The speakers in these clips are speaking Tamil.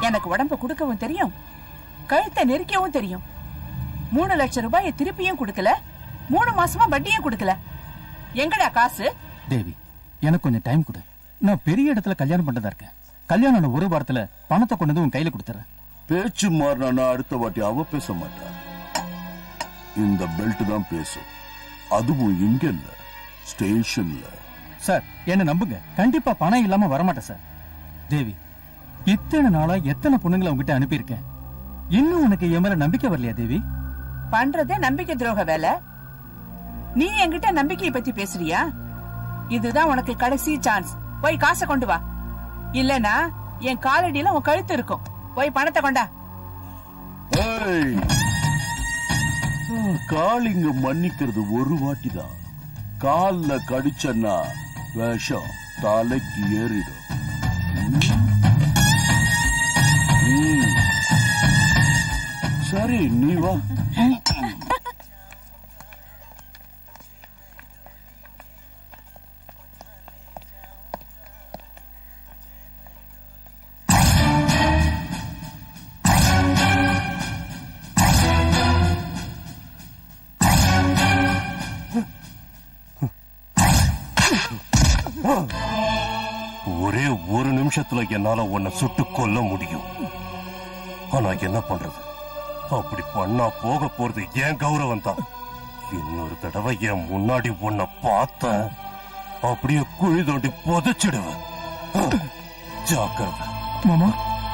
எனக்கு உடம்ப கொடுக்கவும் தெரியும் கழுத்தை நெரிக்கவும் தெரியும் மூணு லட்சம் ரூபாயை திருப்பியும் கொடுக்கல மூணு மாசமா வட்டியும் கொடுக்கல எங்கடா காசு தேவி எனக்கு கொஞ்சம் டைம் கொடு நான் பெரிய இடத்துல கல்யாணம் பண்றதா இருக்கேன் கல்யாணம் ஆன ஒரு வாரத்துல பணத்தை கொண்டு வந்து உன் கையில கொடுத்துறேன் பேச்சு மாறினா அடுத்த வாட்டி அவ பேச மாட்டா இந்த பெல்ட் தான் பேசும் அதுவும் இங்க இல்ல ஸ்டேஷன்ல சார் என்ன நம்புங்க கண்டிப்பா பணம் இல்லாம வரமாட்டேன் சார் தேவி இத்தனை நாளா எத்தனை பொண்ணுங்களை உங்ககிட்ட அனுப்பியிருக்கேன் இன்னும் உனக்கு என் மேல நம்பிக்கை வரலையா தேவி பண்றதே நம்பிக்கை துரோக வேலை நீ என்கிட்ட நம்பிக்கையை பத்தி பேசுறியா இதுதான் உனக்கு கடைசி சான்ஸ் போய் காசை கொண்டு வா இல்லனா என் காலடியில உன் கழுத்து இருக்கும் போய் பணத்தை கொண்டா ஏய், ஆ, காளிங்க மன்னிக்கிறது ஒரு வாட்டி தான் கால்ல கடிச்சன்னா விஷம் தலைக்கு ஏறிடும் ம். ம். சரி நீ வா ஒரே ஒரு நிமிஷத்துல என்னால உன்னை சுட்டு கொல்ல முடியும் ஆனா என்ன பண்றது அப்படி பண்ணா போக போறது என் கௌரவம் தான் இன்னொரு தடவை என் முன்னாடி உன்னை பார்த்த அப்படியே குழி தோண்டி புதைச்சிடுவேன் ஜாக்கிரதை மாமா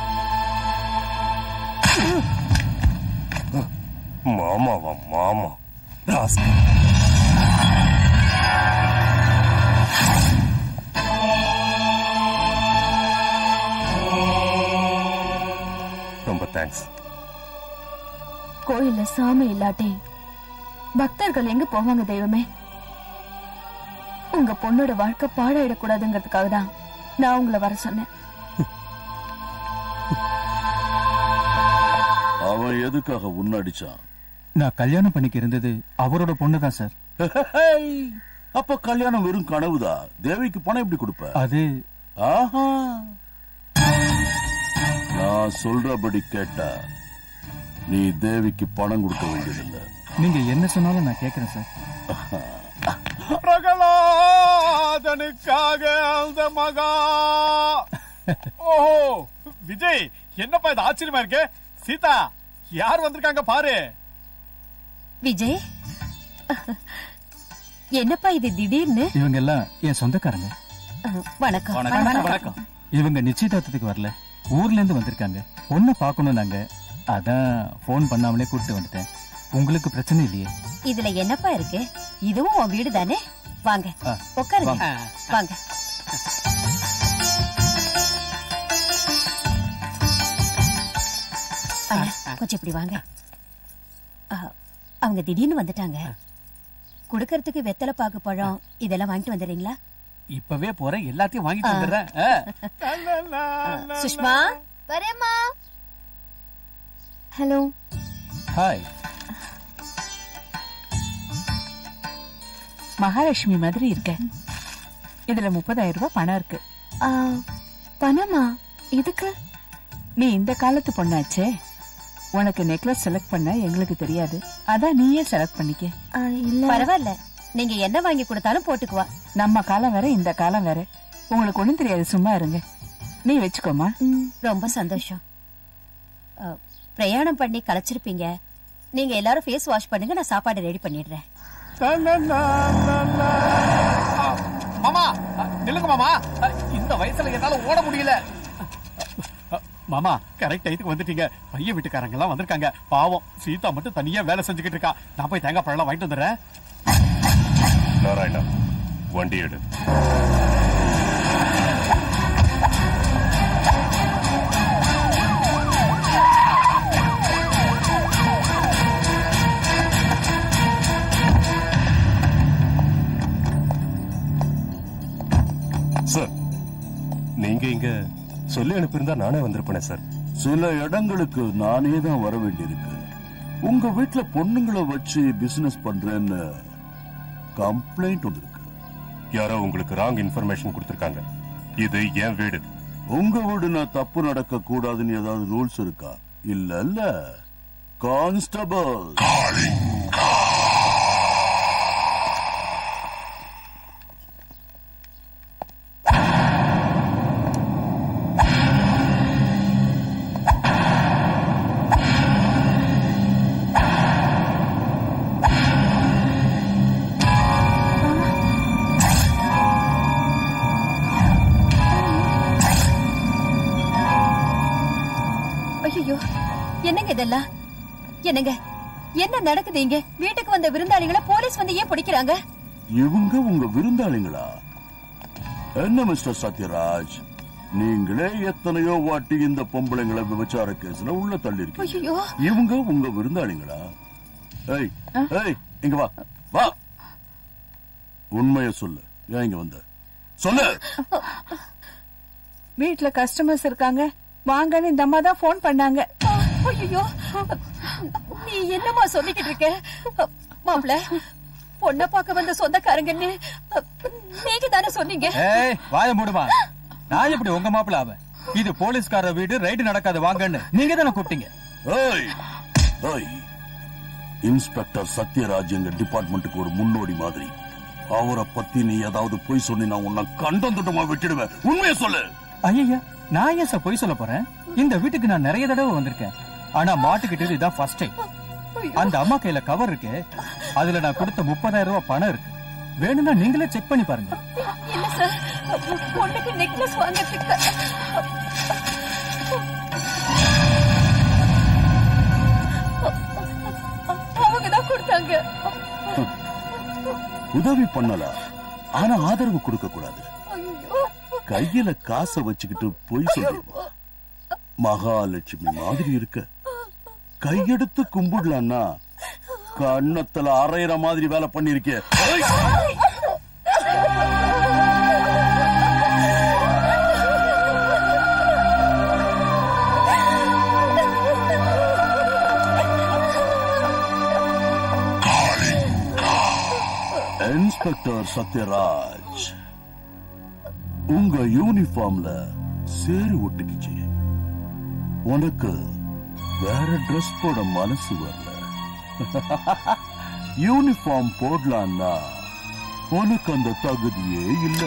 மாமாவா மாமா ராஸ்கல். ரொம்ப தேங்க்ஸ் கோயில்ல சாமி இல்லாட்டி பக்தர்கள் எங்க போவாங்க தெய்வமே உங்க பொண்ணோட வாழ்க்கை பாழாயிடக்கூடாதுங்கிறதுக்காக தான் நான் உங்களை வர சொன்னேன் அவன் எதுக்காக உன்னடிச்சான் நான் கல்யாணம் பண்ணிக்க இருந்தது அவரோட பொண்ணு தான் சார் அப்ப கல்யாணம் வெறும் கனவுதா தேவிக்கு பணம் எப்படி கொடுப்ப அது ஆஹா நான் சொல்றபடி கேட்டா நீ தேவிக்கு பணம் கொடுக்க வேண்டியதில்லை நீங்க என்ன சொன்னாலும் நான் கேக்குறேன் சார் பிரகலாதனுக்காக அந்த மகா ஓஹோ விஜய் என்னப்பா இது ஆச்சரியமா இருக்கு சீதா யார் வந்திருக்காங்க பாரு விஜய் என்னப்பா இது திடீர்னு இவங்க எல்லாம் என் சொந்தக்காரங்க வணக்கம் வணக்கம் இவங்க நிச்சயதார்த்தத்துக்கு வரல ஊர்ல இருந்து வந்திருக்காங்க பொண்ணை பார்க்கணும் நாங்க அதான் போன் பண்ணாமலே கூட்டிட்டு வந்துட்டேன் உங்களுக்கு பிரச்சனை இல்லையே இதுல என்னப்பா இருக்கு இதுவும் உன் வீடு தானே வாங்க ஆ, உட்காருங்க வாங்க அண்ணா, கொஞ்சம் இப்படி வாங்க ஆ, அவங்க திடீர்னு வந்துட்டாங்க குடுக்கறதுக்கு வெத்தலை பாக்கு பழம் இதெல்லாம் வாங்கிட்டு வந்துடுறீங்களா இப்பவே போறேன் எல்லாத்தையும் வாங்கிட்டு வந்துடுறேன் ஆ. சுஷ்மா வரேம்மா ஹலோ ஹாய் மகாலட்சுமி மாதிரி இருக்க இதுல முப்பதாயிரம் ரூபாய் பணம் இருக்கு பணமா இதுக்கு நீ இந்த காலத்து பொண்ணாச்சே உனக்கு நெக்லஸ் செலக்ட் பண்ண எங்களுக்கு தெரியாது அதான் நீயே செலக்ட் பண்ணிக்க ஆ, இல்ல பரவாயில்ல நீங்க என்ன வாங்கி கொடுத்தாலும் போட்டுக்குவா நம்ம காலம் வேற இந்த காலம் வேற உங்களுக்கு ஒண்ணும் தெரியாது சும்மா இருங்க நீ வச்சுக்கோமா ம், ரொம்ப சந்தோஷம் அ, பிரயாணம் பண்ணி களைச்சிருப்பீங்க நீங்க எல்லாரும் ஃபேஸ் வாஷ் பண்ணுங்க நான் சாப்பாடு ரெடி பண்ணிடுறேன் மாமா நில்லுங்க மாமா இந்த வயசுல என்னால ஓட முடியல மாமா கரெக்ட் டயத்துக்கு வந்துட்டீங்க பையன் வீட்டுக்காரங்க எல்லாம் வந்திருக்காங்க பாவம் சீதா மட்டும் தனியா வேலை செஞ்சுக்கிட்டு இருக்கா நான் போய் தேங்காய் பழம் வாங்கிட்டு வந்துடுறேன் நாராயணா வண்டி எடு சார் நீங்க இங்க சொல்லி அனுப்பியிருந்தா நானே வந்திருப்பேனே சார் சில இடங்களுக்கு நானே தான் வர வேண்டியிருக்கு உங்க வீட்ல பொண்ணுங்களை வச்சு பிசினஸ் பண்றேன்னு கம்ப்ளைண்ட் வந்திருக்கு யாரோ உங்களுக்கு ராங் இன்ஃபர்மேஷன் கொடுத்திருக்காங்க இது என் வீடு உங்க வீடுனா தப்பு நடக்க கூடாதுன்னு ஏதாவது ரூல்ஸ் இருக்கா இல்ல இல்ல கான்ஸ்டபிள் ஐயோ என்னங்க இதெல்லாம் என்னங்க என்ன நடக்குது இங்க வீட்டுக்கு வந்த விருந்தாளிகளை போலீஸ் வந்து ஏன் பிடிக்கிறாங்க இவங்க உங்க விருந்தாளிங்களா என்ன மிஸ்டர் சத்யராஜ் நீங்களே எத்தனையோ வாட்டி இந்த பொம்பளைங்களை விபச்சார கேஸ்ல உள்ள தள்ளி ஐயோ இவங்க உங்க விருந்தாளிங்களா ஏய் ஏய் இங்க வா வா உண்மைய சொல்லு ஏன் இங்க வந்த சொல்லு வீட்ல கஸ்டமர்ஸ் இருக்காங்க வாங்கன்னு இந்த அம்மா தான் போன் பண்ணாங்க ஐயோ நீ என்னமா சொல்லிக்கிட்டு இருக்க மாப்பிள பொண்ண பார்க்க வந்த சொந்தக்காரங்கன்னு நீங்க தானே சொன்னீங்க ஏய் வாய மூடுமா நான் எப்படி உங்க மாப்பிள்ள ஆவேன் இது போலீஸ்கார வீடு ரைடு நடக்காது வாங்கன்னு நீங்க தானே கூப்பிட்டீங்க ஏய் ஏய் இன்ஸ்பெக்டர் சத்யராஜ் எங்க டிபார்ட்மெண்ட்டுக்கு ஒரு முன்னோடி மாதிரி அவரை பத்தி நீ ஏதாவது பொய் சொன்னி நான் உன்னை கண்டம் துட்டமா விட்டுடுவேன் உண்மையை சொல்லு ஐயா நான் ஏன் சார் பொய் சொல்ல போறேன் இந்த வீட்டுக்கு நான் நிறைய தடவை வந்திருக்கேன் ஆனா மாட்டுக்கிட்டது இதான் ஃபர்ஸ்ட் டைம் அந்த அம்மா கையில கவர் இருக்கு அதுல நான் கொடுத்த முப்பதாயிரம் ரூபாய் பணம் இருக்கு வேணும்னா நீங்களே செக் பண்ணி பாருங்க இல்ல சார் பொண்ணுக்கு நெக்லஸ் வாங்கறதுக்கு அவங்க தான் கொடுத்தாங்க உதவி பண்ணலாம் ஆனா ஆதரவு கொடுக்க கூடாது ஐயோ கையில காசை வச்சுக்கிட்டு பொய் சொல்லுமா மகாலட்சுமி மாதிரி இருக்க கையெடுத்து கும்பிடலான்னா கண்ணத்துல அரையிற மாதிரி வேலை பண்ணிருக்கே இன்ஸ்பெக்டர் சத்யராஜ் உங்க யூனிஃபார்ம்ல சேரு ஒட்டுக்குச்சு உனக்கு வேற ட்ரெஸ் போட மனசு வரல யூனிஃபார்ம் போடலான்னா உனக்கு அந்த தகுதியே இல்ல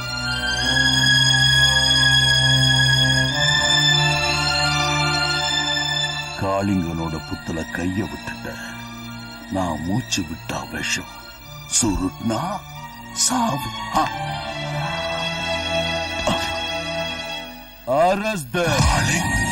காளிங்கனோட புத்துல கைய விட்டுட்ட நான் மூச்சு விட்டா விஷம் சுருட்னா சாவு ஆ. Arrest them.